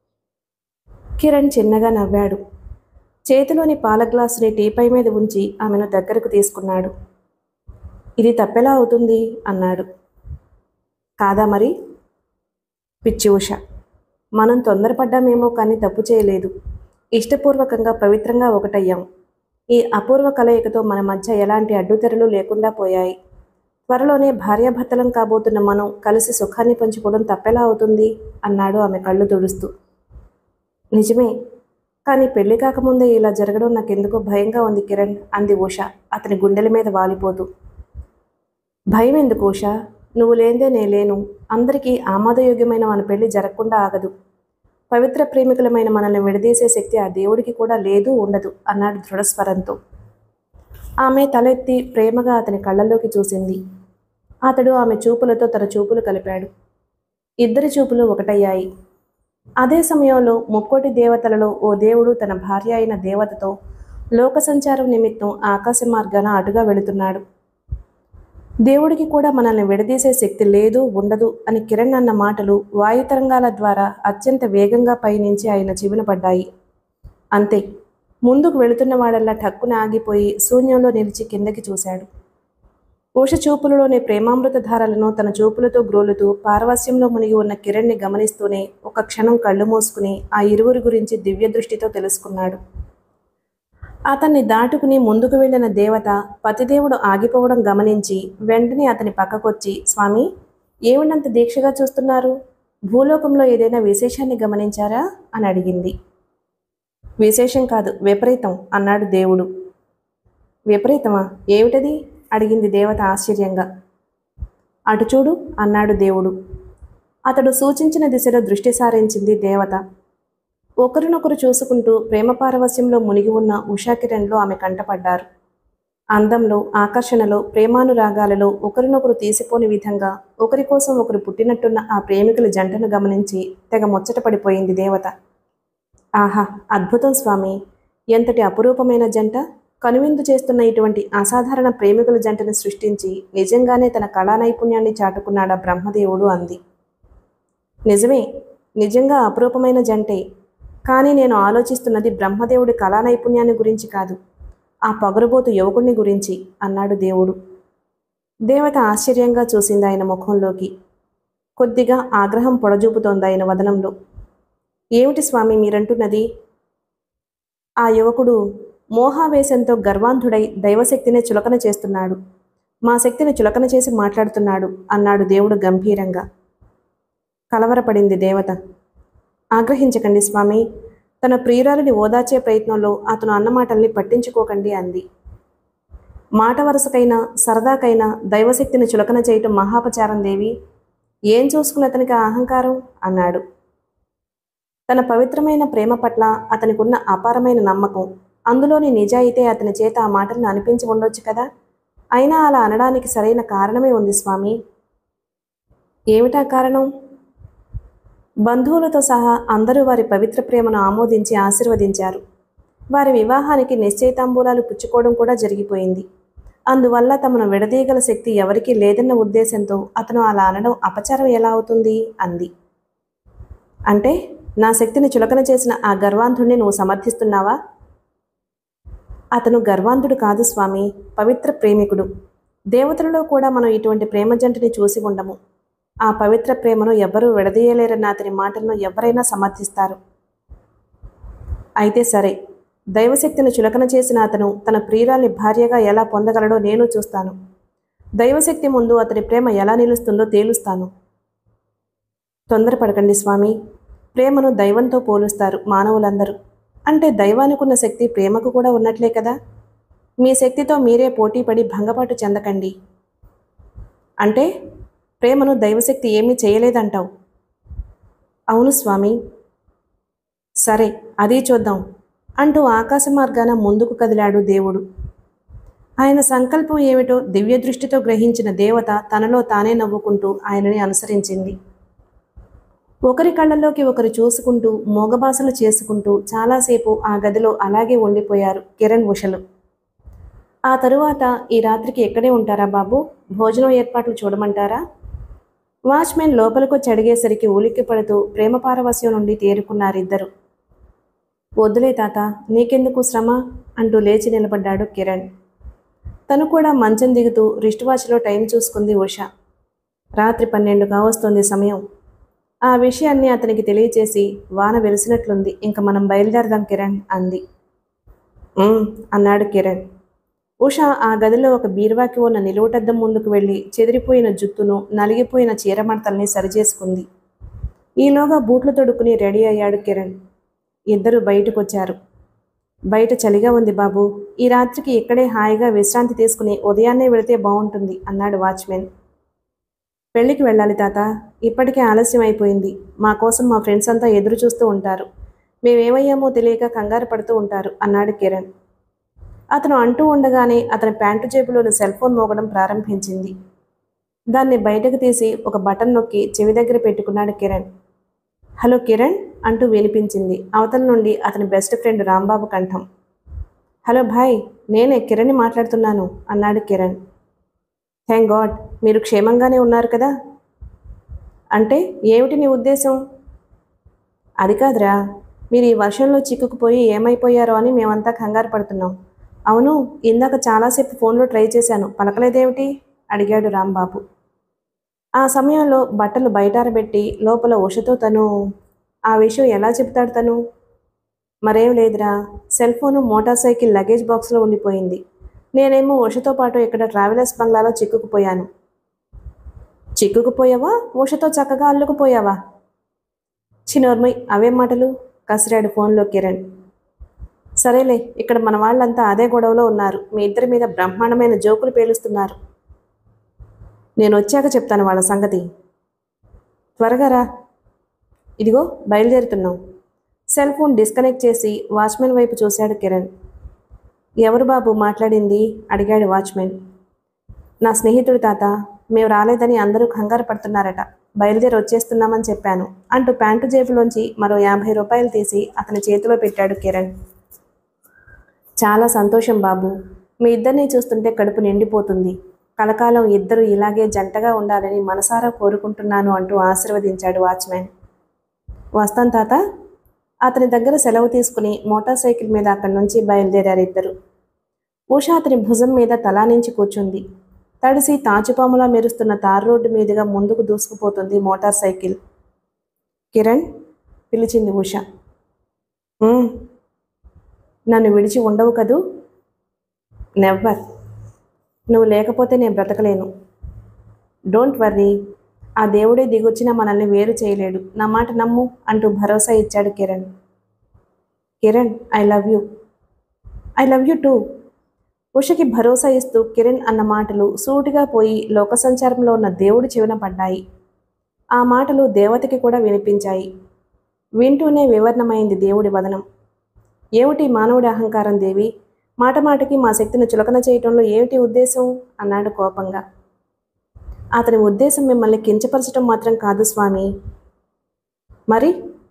కిరణ్ చిన్నగా నవ్వాడు చేతిలోని పాల గ్లాసుని టీపై మీద ఉంచి ఆమెను దగ్గరకు తీసుకున్నాడు ఇది తప్పెలా అవుతుంది అన్నాడు కాదా మరి పిచ్చి ఉష మనం తొందరపడ్డామేమో కానీ తప్పు చేయలేదు ఇష్టపూర్వకంగా పవిత్రంగా ఒకటయ్యాం ఈ అపూర్వ కలయికతో మన మధ్య ఎలాంటి అడ్డుతెరలు లేకుండా పోయాయి త్వరలోనే భార్యాభర్తలం కాబోతున్న మనం కలిసి సుఖాన్ని పంచుకోవడం తప్పెలా అవుతుంది అన్నాడు ఆమె కళ్ళు తుడుస్తూ నిజమే కానీ పెళ్లి కాకముందే ఇలా జరగడం నాకెందుకో భయంగా ఉంది కిరణ్ అంది ఉష అతని గుండెల మీద వాలిపోతూ భయం ఎందుకు ఉష నువ్వు లేందే నే లేను అందరికీ ఆమోదయోగ్యమైన మన పెళ్లి జరగకుండా ఆగదు పవిత్ర ప్రేమికులమైన మనల్ని విడదీసే శక్తి ఆ దేవుడికి కూడా లేదు ఉండదు అన్నాడు దృఢస్వరంతో ఆమె తలెత్తి ప్రేమగా అతని కళ్ళల్లోకి చూసింది అతడు ఆమె చూపులతో తన చూపులు కలిపాడు ఇద్దరి చూపులు ఒకటయ్యాయి అదే సమయంలో ముక్కోటి దేవతలలో ఓ దేవుడు తన భార్య అయిన దేవతతో లోక సంచారం నిమిత్తం ఆకాశ మార్గాన అటుగా వెళుతున్నాడు దేవుడికి కూడా మనల్ని విడదీసే శక్తి లేదు ఉండదు అని కిరణ్ అన్న మాటలు వాయుతరంగాల ద్వారా అత్యంత వేగంగా పయనించి ఆయన చెవిన పడ్డాయి అంతే ముందుకు వెళుతున్న వాడల్లా ఠక్కున ఆగిపోయి శూన్యంలో నిలిచి కిందకి చూశాడు ఉష చూపులలోని ప్రేమామృత ధారలను తన చూపులతో గ్రోలుతూ పారవస్యంలో మునిగి ఉన్న కిరణ్ని గమనిస్తూనే ఒక క్షణం కళ్ళు మూసుకుని ఆ ఇరువురి గురించి దివ్య దృష్టితో తెలుసుకున్నాడు అతన్ని దాటుకుని ముందుకు వెళ్ళిన దేవత పతిదేవుడు ఆగిపోవడం గమనించి వెంటనే అతని పక్కకొచ్చి స్వామి ఏమిటంత దీక్షగా చూస్తున్నారు భూలోకంలో ఏదైనా విశేషాన్ని గమనించారా అని అడిగింది విశేషం కాదు విపరీతం అన్నాడు దేవుడు విపరీతమా ఏమిటది అడిగింది దేవత ఆశ్చర్యంగా అటు చూడు అన్నాడు దేవుడు అతడు సూచించిన దిశలో దృష్టి సారించింది దేవత ఒకరినొకరు చూసుకుంటూ ప్రేమ పారవస్యంలో మునిగి ఉన్న ఉషాకిరణ్లో ఆమె కంటపడ్డారు అందంలో ఆకర్షణలో ప్రేమానురాగాలలో ఒకరినొకరు తీసిపోని విధంగా ఒకరి కోసం ఒకరు పుట్టినట్టున్న ఆ ప్రేమికుల జంటను గమనించి తెగ ముచ్చటపడిపోయింది దేవత ఆహా అద్భుతం స్వామి ఎంతటి అపురూపమైన జంట కనువిందు చేస్తున్న ఇటువంటి అసాధారణ ప్రేమికుల జంటను సృష్టించి నిజంగానే తన కళా నైపుణ్యాన్ని చాటుకున్నాడా బ్రహ్మదేవుడు అంది నిజమే నిజంగా అపురూపమైన జంటే కానీ నేను ఆలోచిస్తున్నది బ్రహ్మదేవుడి కళా నైపుణ్యాన్ని గురించి కాదు ఆ పగరుబోతు యువకుడిని గురించి అన్నాడు దేవుడు దేవత ఆశ్చర్యంగా చూసింది ఆయన ముఖంలోకి కొద్దిగా ఆగ్రహం పొడజూపుతోంది ఆయన వదనంలో ఏమిటి స్వామి మీరంటున్నది ఆ యువకుడు మోహావేశంతో గర్వాంధుడై దైవశక్తిని చులకన చేస్తున్నాడు మా శక్తిని చులకన చేసి మాట్లాడుతున్నాడు అన్నాడు దేవుడు గంభీరంగా కలవరపడింది దేవత ఆగ్రహించకండి స్వామి తన ప్రియురాలిని ఓదార్చే ప్రయత్నంలో అతను అన్నమాటల్ని పట్టించుకోకండి అంది మాట వరుసకైనా సరదాకైనా దైవశక్తిని చులకన చేయటం మహాపచారం దేవి ఏం చూసుకుని అతనికి ఆ అహంకారం అన్నాడు తన పవిత్రమైన ప్రేమ పట్ల అతనికున్న అపారమైన నమ్మకం అందులోని నిజాయితీ అతని చేత ఆ మాటలను అనిపించి ఉండొచ్చు కదా అయినా అలా అనడానికి సరైన కారణమే ఉంది స్వామి ఏమిటా కారణం బంధువులతో సహా అందరూ వారి పవిత్ర ప్రేమను ఆమోదించి ఆశీర్వదించారు వారి వివాహానికి నిశ్చయితాంబూలాలు పుచ్చుకోవడం కూడా జరిగిపోయింది అందువల్ల తమను విడదీయగల శక్తి ఎవరికీ లేదన్న ఉద్దేశంతో అతను అలా అనడం అపచారం ఎలా అవుతుంది అంది అంటే నా శక్తిని చులకన చేసిన ఆ గర్వాంధుణ్ణి నువ్వు సమర్థిస్తున్నావా అతను గర్వాంధుడు కాదు స్వామి పవిత్ర ప్రేమికుడు దేవతలలో కూడా మనం ఇటువంటి ప్రేమ జంటని చూసి ఉండము ఆ పవిత్ర ప్రేమను ఎవ్వరూ విడదీయలేరన్న అతని మాటలను ఎవరైనా సమర్థిస్తారు అయితే సరే దైవశక్తిని చులకన చేసిన అతను తన ప్రియురాల్ని భార్యగా ఎలా పొందగలడో నేను చూస్తాను దైవశక్తి ముందు అతని ప్రేమ ఎలా నిలుస్తుందో తేలుస్తాను తొందరపడకండి స్వామి ప్రేమను దైవంతో పోలుస్తారు మానవులందరూ అంటే దైవానికున్న శక్తి ప్రేమకు కూడా ఉన్నట్లే కదా మీ శక్తితో మీరే పోటీపడి భంగపాటు చెందకండి అంటే ప్రేమను దైవశక్తి ఏమీ చేయలేదంటావు అవును స్వామి సరే అదే చూద్దాం అంటూ ఆకాశ మార్గాన ముందుకు కదిలాడు దేవుడు ఆయన సంకల్పం ఏమిటో దివ్య దృష్టితో గ్రహించిన దేవత తనలో తానే నవ్వుకుంటూ ఆయనని అనుసరించింది ఒకరి కళ్ళల్లోకి ఒకరు చూసుకుంటూ మోగబాసలు చేసుకుంటూ చాలాసేపు ఆ గదిలో అలాగే ఉండిపోయారు కిరణ్ ఉషలు ఆ తరువాత ఈ రాత్రికి ఎక్కడే ఉంటారా బాబు భోజనం ఏర్పాట్లు చూడమంటారా వాచ్మెన్ లోపలికొచ్చి అడిగేసరికి ఉలిక్కి పడుతూ ప్రేమ పారవస్యం నుండి తేరుకున్నారిద్దరు వద్దులే తాత నీకెందుకు శ్రమ అంటూ లేచి నిలబడ్డాడు కిరణ్ తను కూడా మంచం దిగుతూ రిస్ట్ వాచ్లో టైం చూసుకుంది ఉష రాత్రి పన్నెండు కావస్తోంది సమయం ఆ విషయాన్ని అతనికి తెలియచేసి వాన వెలిసినట్లుంది ఇంక మనం బయలుదేరదాం కిరణ్ అంది "ఉమ్," అన్నాడు కిరణ్ ఉష ఆ గదిలో ఒక బీరువాకి ఉన్న నిలువుటద్దం ముందుకు వెళ్ళి చెదిరిపోయిన జుత్తును నలిగిపోయిన చీరమడతల్ని సరిచేసుకుంది ఈలోగా బూట్లు తొడుక్కుని రెడీ అయ్యాడు కిరణ్ ఇద్దరు బయటకొచ్చారు బయట చలిగా ఉంది బాబు ఈ రాత్రికి ఇక్కడే హాయిగా విశ్రాంతి తీసుకుని ఉదయాన్నే వెళితే బాగుంటుంది అన్నాడు వాచ్మెన్ పెళ్లికి వెళ్ళాలి తాత ఇప్పటికే ఆలస్యం అయిపోయింది మా కోసం మా ఫ్రెండ్స్ అంతా ఎదురు చూస్తూ ఉంటారు మేమేమయ్యామో తెలియక కంగారు పడుతూ ఉంటారు అన్నాడు కిరణ్ అతను అంటూ ఉండగానే అతని ప్యాంటు జేబులోని సెల్ ఫోన్ మోగడం ప్రారంభించింది దాన్ని బయటకు తీసి ఒక బటన్ నొక్కి చెవి దగ్గర పెట్టుకున్నాడు కిరణ్ హలో కిరణ్ అంటూ వినిపించింది అవతల నుండి అతని బెస్ట్ ఫ్రెండ్ రాంబాబు కంఠం హలో భాయ్ నేనే కిరణ్ని మాట్లాడుతున్నాను అన్నాడు కిరణ్ థ్యాంక్ గాడ్ మీరు క్షేమంగానే ఉన్నారు కదా అంటే ఏమిటి నీ ఉద్దేశం అది కాదురా మీరు ఈ వర్షంలో చిక్కుకుపోయి ఏమైపోయారో అని మేమంతా కంగారు పడుతున్నాం అవును ఇందాక చాలాసేపు ఫోన్లో ట్రై చేశాను పలకలేదేమిటి అడిగాడు రాంబాబు ఆ సమయంలో బట్టలు బయటారబెట్టి లోపల ఉషతో తను ఆ విషయం ఎలా చెప్తాడు తను మరేం లేదురా cell phone motor cycle luggage బాక్స్లో ఉండిపోయింది నేనేమో ఉషతో పాటు ఇక్కడ ట్రావెలర్స్ బంగ్లాలో చిక్కుకుపోయాను చిక్కుకుపోయావా ఉషతో చక్కగా అల్లుకుపోయావా చిన్నోర్మయ్ అవే మాటలు కసిరాడు ఫోన్లో కిరణ్ సరేలే ఇక్కడ మన వాళ్ళంతా అదే గొడవలో ఉన్నారు మీ ఇద్దరి మీద బ్రహ్మాండమైన జోకులు పేలుస్తున్నారు నేను వచ్చాక చెప్తాను వాళ్ళ సంగతి త్వరగా రా ఇదిగో బయలుదేరుతున్నాం సెల్ ఫోన్ డిస్కనెక్ట్ చేసి వాచ్మెన్ వైపు చూశాడు కిరణ్ ఎవరు బాబు మాట్లాడింది అడిగాడు వాచ్మెన్ నా స్నేహితుడు తాత మేము రాలేదని అందరూ కంగారు పడుతున్నారట బయలుదేరి వచ్చేస్తున్నామని చెప్పాను అంటూ ప్యాంటు జేబులోంచి మరో యాభై రూపాయలు తీసి అతని చేతిలో పెట్టాడు కిరణ్ చాలా సంతోషం బాబు మీ ఇద్దరిని చూస్తుంటే కడుపు నిండిపోతుంది కలకాలం ఇద్దరు ఇలాగే జంటగా ఉండాలని మనసారా కోరుకుంటున్నాను అంటూ ఆశీర్వదించాడు వాచ్మెన్ వస్తాం తాత అతని దగ్గర సెలవు తీసుకుని మోటార్ సైకిల్ మీద అక్కడి నుంచి బయలుదేరారు ఇద్దరు ఉష అతని భుజం మీద తలానించి కూర్చుంది తడిసి తాచుపాములా మెరుస్తున్న తార్ రోడ్డు మీదుగా ముందుకు దూసుకుపోతుంది మోటార్ సైకిల్ కిరణ్ పిలిచింది ఉష "ఉమ్, నన్ను విడిచి ఉండవు కదూ నెవ్వర్ నువ్వు లేకపోతే నేను బ్రతకలేను డోంట్ వర్రీ ఆ దేవుడే దిగొచ్చినా మనల్ని వేరు చేయలేడు నా మాట నమ్ము అంటూ భరోసా ఇచ్చాడు Kiran Kiran I love you I love you too ఉషకి భరోసా ఇస్తూ కిరణ్ అన్న మాటలు సూటిగా పోయి లోక సంచారంలో ఉన్న దేవుడి చెవిన పడ్డాయి ఆ మాటలు దేవతకి కూడా వినిపించాయి వింటూనే వివరణమైంది దేవుడి వదనం ఏమిటి మానవుడి అహంకారం దేవి మాట మాటకి మా శక్తిని చులకన చేయటంలో ఏమిటి ఉద్దేశం అన్నాడు కోపంగా అతని ఉద్దేశం మిమ్మల్ని కించపరచడం మాత్రం కాదు స్వామి మరి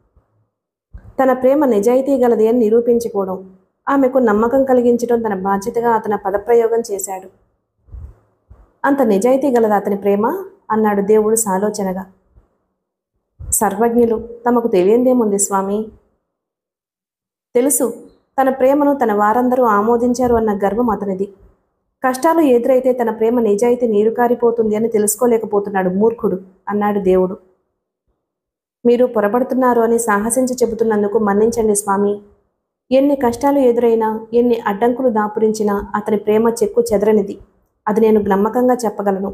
తన ప్రేమ నిజాయితీ గలది అని నిరూపించుకోవడం ఆమెకు నమ్మకం కలిగించడం తన బాధ్యతగా అతను పదప్రయోగం చేశాడు అంత నిజాయితీ గలదా అతని ప్రేమ అన్నాడు దేవుడు సాలోచనగా సర్వజ్ఞులు తమకు తెలియందేముంది స్వామి తెలుసు తన ప్రేమను తన వారందరూ ఆమోదించారు అన్న గర్వం అతనిది కష్టాలు ఎదురైతే తన ప్రేమ నిజాయితీ నీరు కారిపోతుంది అని తెలుసుకోలేకపోతున్నాడు మూర్ఖుడు అన్నాడు దేవుడు మీరు పొరపడుతున్నారు అని సాహసించి చెబుతున్నందుకు మన్నించండి స్వామి ఎన్ని కష్టాలు ఎదురైనా ఎన్ని అడ్డంకులు దాపురించినా అతని ప్రేమ చెక్కు చెదరనిది అది నేను నమ్మకంగా చెప్పగలను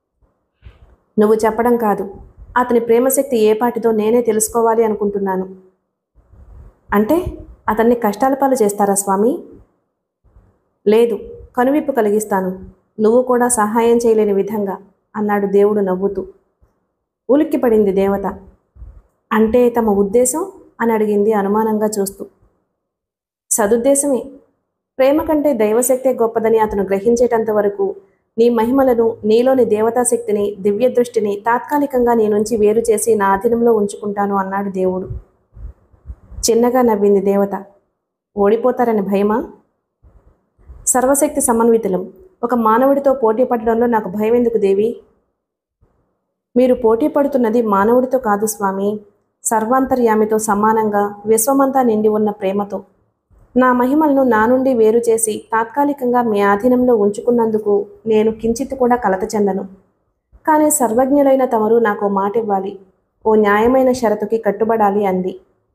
నువ్వు చెప్పడం కాదు అతని ప్రేమశక్తి ఏ పాటిదో నేనే తెలుసుకోవాలి అనుకుంటున్నాను అంటే అతన్ని కష్టాల పాలు చేస్తారా స్వామి లేదు కనువిప్పు కలిగిస్తాను నువ్వు కూడా సహాయం చేయలేని విధంగా అన్నాడు దేవుడు నవ్వుతూ ఉలిక్కిపడింది దేవత అంటే తమ ఉద్దేశం అని అడిగింది అనుమానంగా చూస్తూ సదుద్దేశమే ప్రేమ కంటే దైవశక్తే గొప్పదని అతను గ్రహించేటంత వరకు నీ మహిమలను నీలోని దేవతాశక్తిని దివ్య దృష్టిని తాత్కాలికంగా నీ నుంచి వేరు చేసి నా అధీనంలో ఉంచుకుంటాను అన్నాడు దేవుడు చిన్నగా నవ్వింది దేవత ఓడిపోతారని భయమా సర్వశక్తి సమన్వితులం ఒక మానవుడితో పోటీ పడడంలో నాకు భయం ఎందుకు దేవి మీరు పోటీ పడుతున్నది మానవుడితో కాదు స్వామి సర్వాంతర్యామితో సమానంగా విశ్వమంతా నిండి ఉన్న ప్రేమతో నా మహిమలను నా నుండి వేరు చేసి తాత్కాలికంగా మీ ఆధీనంలో ఉంచుకున్నందుకు నేను కించిత్ కూడా కలత చెందను కానీ సర్వజ్ఞులైన తమరు నాకు మాట ఇవ్వాలి ఓ న్యాయమైన షరతుకి కట్టుబడాలి అంది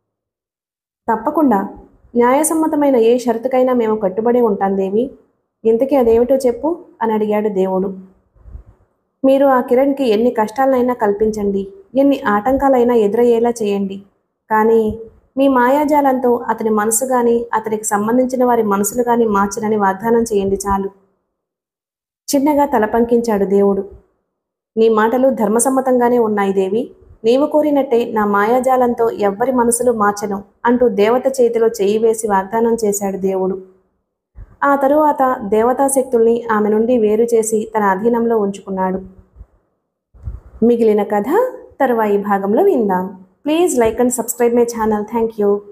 తప్పకుండా న్యాయసమ్మతమైన ఏ షరతుకైనా మేము కట్టుబడి ఉంటాం దేవి ఇంతకీ అదేమిటో చెప్పు అని అడిగాడు దేవుడు మీరు ఆ కిరణ్కి ఎన్ని కష్టాలనైనా కల్పించండి ఎన్ని ఆటంకాలైనా ఎదురయ్యేలా చేయండి కానీ మీ మాయాజాలంతో అతని మనసు కానీ అతనికి సంబంధించిన వారి మనసులు కానీ మార్చనని వాగ్దానం చేయండి చాలు చిన్నగా తల పంకించాడు దేవుడు నీ మాటలు ధర్మసమ్మతంగానే ఉన్నాయి దేవి నీవు కోరినట్టే నా మాయాజాలంతో ఎవ్వరి మనసులు మార్చను అంటూ దేవత చేతిలో చెయ్యి వేసి వాగ్దానం చేశాడు దేవుడు ఆ తరువాత దేవతాశక్తుల్ని ఆమె నుండి వేరు చేసి తన అధీనంలో ఉంచుకున్నాడు మిగిలిన కథ తరువాయి భాగంలో విందాం please like and subscribe my channel thank you